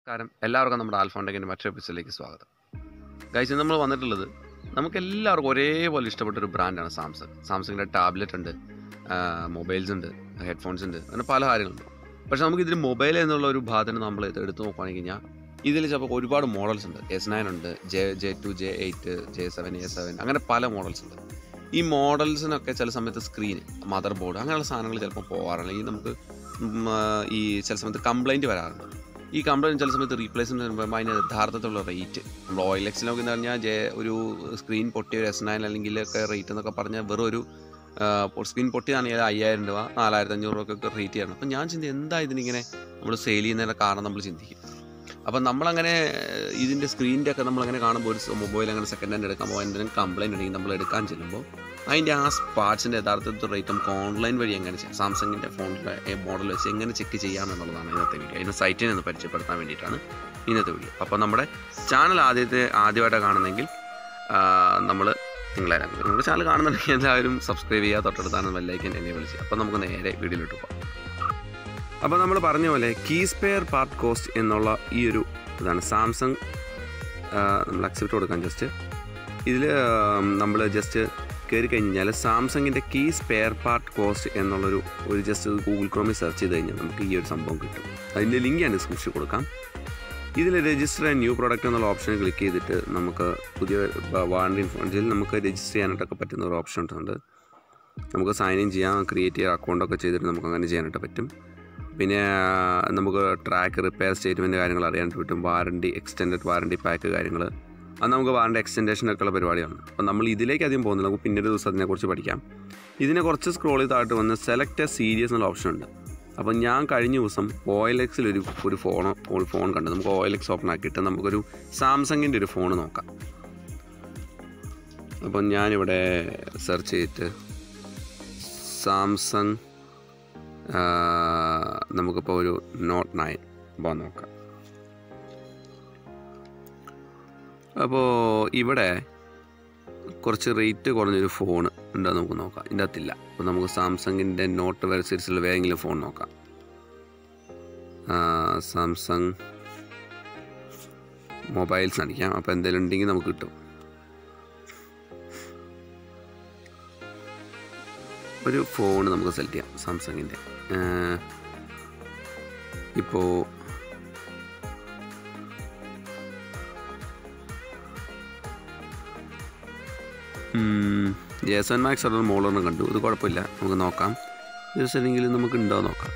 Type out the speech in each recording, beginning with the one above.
നമസ്കാരം എല്ലാവർക്കും നമ്മുടെ ആൽഫോണ്ടെക്കിൻ്റെ മറ്റൊരു എപ്പിസോഡിലേക്ക് സ്വാഗതം ഗൈസ് ഇന്ന് നമ്മൾ വന്നിട്ടുള്ളത് നമുക്ക് എല്ലാവർക്കും ഒരേപോലെ ഇഷ്ടപ്പെട്ട ഒരു ബ്രാൻഡാണ് സാംസങ് സാംസങ്ങിൻ്റെ ടാബ്ലറ്റ് ഉണ്ട് മൊബൈൽസ് ഉണ്ട് ഹെഡ്ഫോൺസ് ഉണ്ട് അങ്ങനെ പല കാര്യങ്ങളുണ്ട് പക്ഷേ നമുക്ക് ഇതിൽ മൊബൈൽ എന്നുള്ള ഒരു ഭാഗത്തിന് നമ്മൾ ഇത് എടുത്തു നോക്കുകയാണെങ്കിൽ കഴിഞ്ഞാൽ ഇതിൽ ചിലപ്പോൾ ഒരുപാട് മോഡൽസ് ഉണ്ട് എസ് നയൻ ഉണ്ട് J J two J eight J seven A seven അങ്ങനെ പല മോഡൽസ് ഉണ്ട് ഈ മോഡൽസിനൊക്കെ ചില സമയത്ത് സ്ക്രീൻ മദർ ബോർഡ് അങ്ങനെയുള്ള സാധനങ്ങൾ ചിലപ്പോൾ പോകാറുണ്ട് ഈ നമുക്ക് ഉം, ആ, ഈ ചില സമയത്ത് കംപ്ലൈൻറ്റ് വരാറുണ്ട് ഈ കംപ്ലൈൻറ്റ് ചില സമയത്ത് റീപ്ലേസ്മെൻറ്റ് വരുമ്പോൾ അതിന് യഥാർത്ഥത്തിലുള്ള റേറ്റ് നമ്മൾ ഓ എൽ എക്സിലൊക്കെ എന്ന് പറഞ്ഞാൽ ജെ ഒരു സ്ക്രീൻ പൊട്ടിയ ഒരു എസ് നയൻ അല്ലെങ്കിൽ ഒക്കെ റേറ്റ് എന്നൊക്കെ പറഞ്ഞാൽ വെറും ഒരു സ്ക്രീൻ പൊട്ടിയതാണെങ്കിൽ അയ്യായിരം രൂപ നാലായിരത്തി അഞ്ഞൂറ് രൂപ ഒക്കെ റേറ്റ് ചെയ്യണം അപ്പം ഞാൻ ചിന്തി എന്താ ഇതിനിങ്ങനെ നമ്മൾ സെയിൽ ചെയ്യുന്നതിൻ്റെ കാരണം നമ്മൾ ചിന്തിക്കും അപ്പം നമ്മളങ്ങനെ ഏഹ്, ഇതിൻ്റെ സ്ക്രീനിൻ്റെ ഒക്കെ നമ്മളങ്ങനെ കാണുമ്പോൾ ഒരു മൊബൈൽ അങ്ങനെ സെക്കൻഡ് ഹാൻഡ് എടുക്കാൻ പോകുമ്പോൾ എന്തെങ്കിലും കംപ്ലൈൻറ്റ് ഉണ്ടെങ്കിൽ നമ്മൾ എടുക്കാൻ ചെല്ലുമ്പോൾ അതിൻ്റെ ആ പാർട്സിൻ്റെ യഥാർത്ഥത്തിൽ റേറ്റ് നമുക്ക് ഓൺലൈൻ വഴി എങ്ങനെ ചെയ്യാം സാംസങ്ങിൻ്റെ ഫോണിൻ്റെ മോഡൽ വെച്ച് എങ്ങനെ ചെക്ക് ചെയ്യാം എന്നുള്ളതാണ് ഇന്നത്തെ വീഡിയോ അതിൻ്റെ സൈറ്റിനെ ഒന്ന് പരിചയപ്പെടുത്താൻ വേണ്ടിയിട്ടാണ് ഇന്നത്തെ വീഡിയോ അപ്പോൾ നമ്മുടെ ചാനൽ ആദ്യത്തെ ആദ്യമായിട്ടാണ് കാണുന്നെങ്കിൽ നമ്മൾ നിങ്ങളെ നമ്മുടെ ചാനൽ കാണുന്നുണ്ടെങ്കിൽ എല്ലാവരും സബ്സ്ക്രൈബ് ചെയ്യുക തൊട്ടടുത്താണ് ബെല്ലൈക്കൻ എന്നെ വിളിച്ച് അപ്പോൾ നമുക്ക് നേരെ വീഡിയോയിലോട്ട് പോകാം അപ്പോൾ നമ്മൾ പറഞ്ഞ പോലെ കീ സ്പെയർ പാർട്ട് കോസ്റ്റ് എന്നുള്ള ഈ ഒരു ഇതാണ് സാംസങ് നമ്മൾ അക്സെപ്റ്റ് കൊടുക്കാം ജസ്റ്റ് ഇതിൽ നമ്മൾ ജസ്റ്റ് കയറി കഴിഞ്ഞാൽ സാംസങ്ങിൻ്റെ കീ സ്പെയർ പാർട്ട് കോസ്റ്റ് എന്നുള്ളൊരു ഒരു ജസ്റ്റ് ഗൂഗിൾ ക്രോമിൽ സെർച്ച് ചെയ്ത് കഴിഞ്ഞാൽ നമുക്ക് ഈ ഒരു സംഭവം കിട്ടും അതിൻ്റെ ലിങ്ക് ഞാൻ ഡിസ്ക്രിപ്ഷനിൽ കൊടുക്കാം ഇതിൽ രജിസ്റ്റർ ആൻഡ് ന്യൂ പ്രോഡക്റ്റ് എന്നുള്ള ഓപ്ഷൻ ക്ലിക്ക് ചെയ്തിട്ട് നമുക്ക് പുതിയ വാറണ്ടി ഇതിൽ നമുക്ക് രജിസ്റ്റർ ചെയ്യാനായിട്ടൊക്കെ പറ്റുന്ന ഒരു ഓപ്ഷൻ ഉണ്ട് നമുക്ക് സൈൻ ഇൻ ചെയ്യാം ക്രിയേറ്റ് ചെയ്യാൻ അക്കൗണ്ടൊക്കെ ചെയ്തിട്ട് നമുക്ക് അങ്ങനെ ചെയ്യാനായിട്ട് പറ്റും പിന്നെ ആ, നമുക്ക് ട്രാക്ക് റിപ്പയർ സ്റ്റേറ്റ്മെൻറ്റ് കാര്യങ്ങൾ അറിയാനായിട്ട് പറ്റും വാറണ്ടി എക്സ്റ്റെൻഡഡ് വാറണ്ടി പാക്ക് കാര്യങ്ങൾ അത് നമുക്ക് വാറണ്ടി എക്സ്റ്റൻഡേഷനൊക്കെ ഉള്ള പരിപാടിയാണ് അപ്പോൾ നമ്മൾ ഇതിലേക്ക് അധികം പോകുന്നില്ല നമുക്ക് പിന്നീട് ദിവസം അതിനെക്കുറിച്ച് പഠിക്കാം ഇതിനെ കുറച്ച് സ്ക്രോൾ ചെയ്ത് താഴോട്ട് വന്ന് സെലക്ട് എ സീരീസ് എന്നുള്ള ഓപ്ഷൻ ഉണ്ട് അപ്പോൾ ഞാൻ കഴിഞ്ഞ ദിവസം ഒ എൽ എക്സിൽ ഒരു ഒരു ഫോൺ ഒരു ഫോൺ കണ്ടു നമുക്ക് ഒ എൽ എക്സ് ഓപ്പൺ ആക്കിയിട്ട് നമുക്കൊരു സാംസങ്ങിൻ്റെ ഒരു ഫോൺ നോക്കാം അപ്പം ഞാനിവിടെ സെർച്ച് ചെയ്തിട്ട് സാംസങ് ആ, നമുക്കിപ്പോൾ ഒരു നോട്ട് നയൻ അപ്പോൾ നോക്കാം അപ്പോൾ ഇവിടെ കുറച്ച് റേറ്റ് കുറഞ്ഞൊരു ഫോൺ ഉണ്ടോ നമുക്ക് നോക്കാം ഇതിൻ്റെ അകത്തില്ല അപ്പോൾ നമുക്ക് സാംസങ്ങിൻ്റെ നോട്ട് വരെ സീരീസിൽ വേറെങ്കിലും ഫോൺ നോക്കാം ആ, സാംസങ് മൊബൈൽസ് അടിക്കാം അപ്പോൾ എന്തെങ്കിലും ഉണ്ടെങ്കിൽ നമുക്ക് കിട്ടും ഒരു ഫോൺ നമുക്ക് സെലക്ട് ചെയ്യാം സാംസങ്ങിൻ്റെ ഇപ്പോൾ ജേസൺ മാക്സ് ഉള്ള മോളറിന് കണ്ടു ഇത് കുഴപ്പമില്ല നമുക്ക് നോക്കാം യൂസ് അല്ലെങ്കിൽ നമുക്ക് ഉണ്ടോ നോക്കാം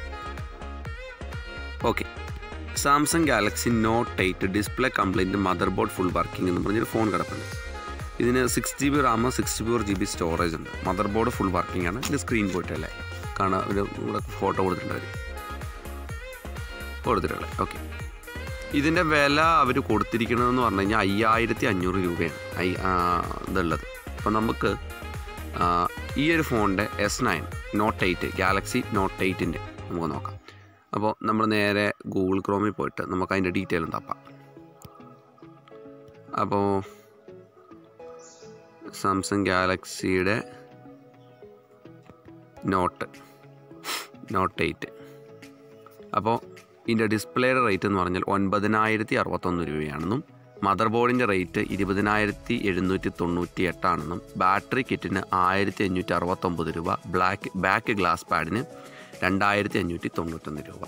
okay Samsung Galaxy Note eight display complaint mother board full working എന്ന് പറഞ്ഞൊരു ഫോൺ കിടപ്പുണ്ട് ഇതിന് six G B RAM sixty four G B storage ഉണ്ട് മദർ ബോർഡ് ഫുൾ വർക്കിംഗ് ആണ് ഇതിൻ്റെ സ്ക്രീൻ പോയിട്ടല്ലേ കാണാൻ ഒരു ഇവിടെ ഫോട്ടോ കൊടുത്തിട്ടുണ്ട് അവർ കൊടുത്തിട്ടുള്ളത് ഓക്കെ ഇതിൻ്റെ വില അവർ കൊടുത്തിരിക്കണതെന്ന് പറഞ്ഞു കഴിഞ്ഞാൽ അയ്യായിരത്തി അഞ്ഞൂറ് രൂപയാണ് ഐ ആ, ഇതുള്ളത് അപ്പോൾ നമുക്ക് ആ, ഈ ഒരു ഫോണിൻ്റെ S nine Note eight Galaxy Note എയ്റ്റിൻ്റെ നമുക്ക് നോക്കാം അപ്പോൾ നമ്മൾ നേരെ ഗൂഗിൾ ക്രോമിൽ പോയിട്ട് നമുക്ക് അതിൻ്റെ ഡീറ്റെയിൽ തപ്പാം അപ്പോൾ സാംസങ് ഗാലക്സിയുടെ നോട്ട് നോട്ട് എയ്റ്റ് അപ്പോൾ ഇതിൻ്റെ ഡിസ്പ്ലേയുടെ റേറ്റ് എന്ന് പറഞ്ഞാൽ ഒൻപതിനായിരത്തി അറുപത്തൊന്ന് രൂപയാണെന്നും മദർ ബോർഡിൻ്റെ റേറ്റ് ഇരുപതിനായിരത്തി എഴുന്നൂറ്റി തൊണ്ണൂറ്റി എട്ടാണെന്നും ബാറ്ററി കിറ്റിന് ആയിരത്തി അഞ്ഞൂറ്റി അറുപത്തൊമ്പത് രൂപ ബ്ലാക്ക് ബാക്ക് ഗ്ലാസ് പാഡിന് രണ്ടായിരത്തി അഞ്ഞൂറ്റി തൊണ്ണൂറ്റൊന്ന് രൂപ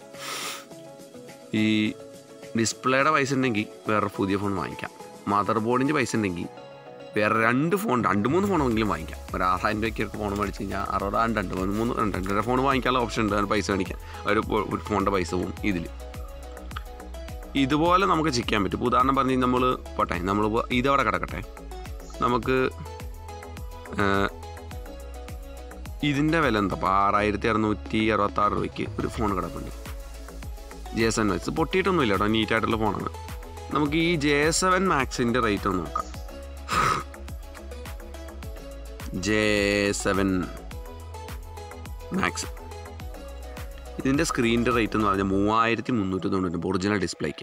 ഈ ഡിസ്പ്ലേയുടെ പൈസ ഉണ്ടെങ്കിൽ വേറെ പുതിയ ഫോൺ വാങ്ങിക്കാം മദർ ബോർഡിൻ്റെ പൈസ ഉണ്ടെങ്കിൽ വേറെ രണ്ട് ഫോൺ രണ്ട് മൂന്ന് ഫോണെങ്കിലും വാങ്ങിക്കാം ഒരു ആറായിരം രൂപയ്ക്ക് ഫോൺ മേടിച്ച് കഴിഞ്ഞാൽ അറുപതായിരം രണ്ട് മൂന്ന് മൂന്ന് രണ്ട് രണ്ടര ഫോൺ വാങ്ങിക്കാനുള്ള ഓപ്ഷൻ ഉണ്ട് അതിന് പൈസ മേടിക്കാൻ ഒരു ഫോ- ഒരു ഫോണിൻ്റെ പൈസ പോവും ഇതിൽ ഇതുപോലെ നമുക്ക് ചെക്ക് ചെയ്യാൻ പറ്റും ഇപ്പോൾ ഉദാഹരണം പറഞ്ഞ് നമ്മൾ പോട്ടെ നമ്മൾ ഇതവിടെ കിടക്കട്ടെ നമുക്ക് ഇതിൻ്റെ വില എന്താ അപ്പോൾ ആറായിരത്തി അറുന്നൂറ്റി അറുപത്താറ് രൂപയ്ക്ക് ഒരു ഫോൺ കിടപ്പുണ്ട് ജെ സെവൻ മാക്സ് പൊട്ടിയിട്ടൊന്നുമില്ല കേട്ടോ നീറ്റായിട്ടുള്ള ഫോണാണ് നമുക്ക് ഈ ജെ സെവൻ മാക്സിൻ്റെ റേറ്റ് ഒന്ന് നോക്കാം ജെ സെവൻ മാക്സ് ഇതിൻ്റെ സ്ക്രീനിൻ്റെ റേറ്റ് എന്ന് പറഞ്ഞാൽ മൂവായിരത്തി മുന്നൂറ്റി തൊണ്ണൂറ്റി ഒറിജിനൽ ഡിസ്പ്ലേക്ക്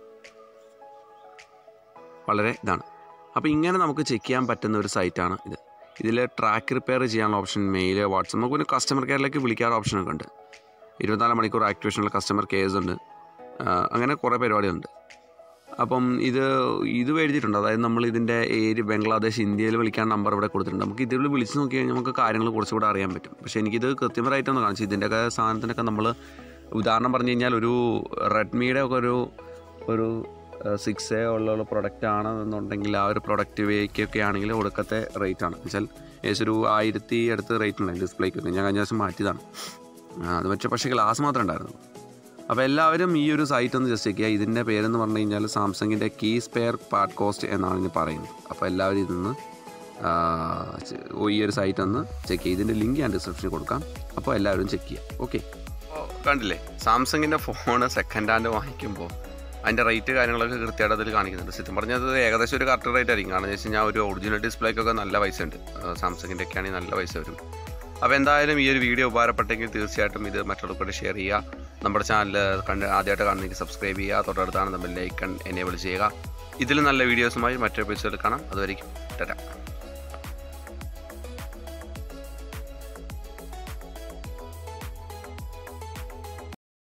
വളരെ ഇതാണ് അപ്പോൾ ഇങ്ങനെ നമുക്ക് ചെക്ക് ചെയ്യാൻ പറ്റുന്ന ഒരു സൈറ്റാണ് ഇത് ഇതിൽ ട്രാക്ക് റിപ്പയർ ചെയ്യാനുള്ള ഓപ്ഷൻ മെയിൽ വാട്സപ്പ് നമുക്ക് പിന്നെ കസ്റ്റമർ കെയറിലേക്ക് വിളിക്കാനുള്ള ഓപ്ഷനൊക്കെ ഉണ്ട് ഇരുപത്തിനാല് മണിക്കൂർ ആക്ടിവേഷനുള്ള കസ്റ്റമർ കെയർസ് ഉണ്ട് അങ്ങനെ കുറേ പരിപാടികളുണ്ട് അപ്പം ഇത് ഇത് എഴുതിയിട്ടുണ്ട് അതായത് നമ്മൾ ഇതിൻ്റെ ഏരിയ ബംഗ്ലാദേശ് ഇന്ത്യയിൽ വിളിക്കാൻ നമ്പർ ഇവിടെ കൊടുത്തിട്ടുണ്ട് നമുക്ക് ഇതിൽ വിളിച്ച് നോക്കി കഴിഞ്ഞാൽ നമുക്ക് കാര്യങ്ങൾ കുറച്ചുകൂടെ അറിയാൻ പറ്റും പക്ഷേ എനിക്കിത് കൃത്യമായിട്ടൊന്ന് കാണിച്ചു ഇതിൻ്റെയൊക്കെ സാധനത്തിനൊക്കെ നമ്മൾ ഉദാഹരണം പറഞ്ഞു കഴിഞ്ഞാൽ ഒരു റെഡ്മിയുടെ ഒക്കെ ഒരു ഒരു സിക്സ് എ ഉള്ള പ്രൊഡക്റ്റ് ആണെന്നുണ്ടെങ്കിൽ ആ ഒരു പ്രൊഡക്റ്റ് വേക്കൊക്കെ ആണെങ്കിൽ ഒടുക്കത്തെ റേറ്റ് ആണ് വെച്ചാൽ ഏകദേശം ഒരു ആയിരത്തി അടുത്ത് റേറ്റ് ഉണ്ട് ഡിസ്പ്ലേക്കൊക്കെ ഞാൻ കഴിഞ്ഞ ദിവസം മാറ്റിയതാണ് ആ, അത് വെച്ച പക്ഷേ ഗ്ലാസ് മാത്രമേ ഉണ്ടായിരുന്നു അപ്പോൾ എല്ലാവരും ഈ ഒരു സൈറ്റ് ഒന്ന് ജസ്റ്റ് ചെക്ക് ചെയ്യുക ഇതിൻ്റെ പേരെന്ന് പറഞ്ഞു കഴിഞ്ഞാൽ സാംസങ്ങിൻ്റെ കീ സ്പെയർ പാർട്ട് കോസ്റ്റ് എന്നാണ് ഇതിന് പറയുന്നത് അപ്പോൾ എല്ലാവരും ഇതിന്ന് ആ, ചെ- ഈ ഒരു സൈറ്റ് ഒന്ന് ചെക്ക് ചെയ്യുക ഇതിൻ്റെ ലിങ്ക് ഞാൻ ഡിസ്ക്രിപ്ഷനിൽ കൊടുക്കാം അപ്പോൾ എല്ലാവരും ചെക്ക് ചെയ്യുക ഓക്കെ കണ്ടില്ലേ സാംസങ്ങിൻ്റെ ഫോണ് സെക്കൻഡ് ഹാൻഡ് വാങ്ങിക്കുമ്പോൾ അതിൻ്റെ റേറ്റ് കാര്യങ്ങളൊക്കെ കൃത്യമായിട്ട് അതിൽ കാണിക്കുന്നുണ്ട് സത്യം പറഞ്ഞത് ഏകദേശം ഒരു കറക്റ്റ് റേറ്റ് ആയിരിക്കും കാരണം എന്ന് വെച്ച് കഴിഞ്ഞാൽ ഒരു ഒറിജിനൽ ഡിസ്പ്ലേക്കൊക്കെ നല്ല പൈസ ഉണ്ട് സാംസങ്ങിൻ്റെ ഒക്കെ ആണെങ്കിൽ നല്ല പൈസ വരും അപ്പോൾ എന്തായാലും ഈ ഒരു വീഡിയോ ഉപകാരപ്പെട്ടെങ്കിൽ തീർച്ചയായിട്ടും ഇത് മറ്റുള്ളവർക്കൂടെ ഷെയർ ചെയ്യുക നമ്മുടെ ചാനൽ കണ്ട് ആദ്യമായിട്ട് കാണുന്നെങ്കിൽ സബ്സ്ക്രൈബ് ചെയ്യുക തൊട്ടടുത്താണ് നമ്മൾ ലൈക്കൺ എനേബിൾ ചെയ്യുക ഇതിൽ നല്ല വീഡിയോസുമായി മറ്റൊരു എപ്പിസോഡിൽ കാണാം അതുവരെയും ടാറ്റ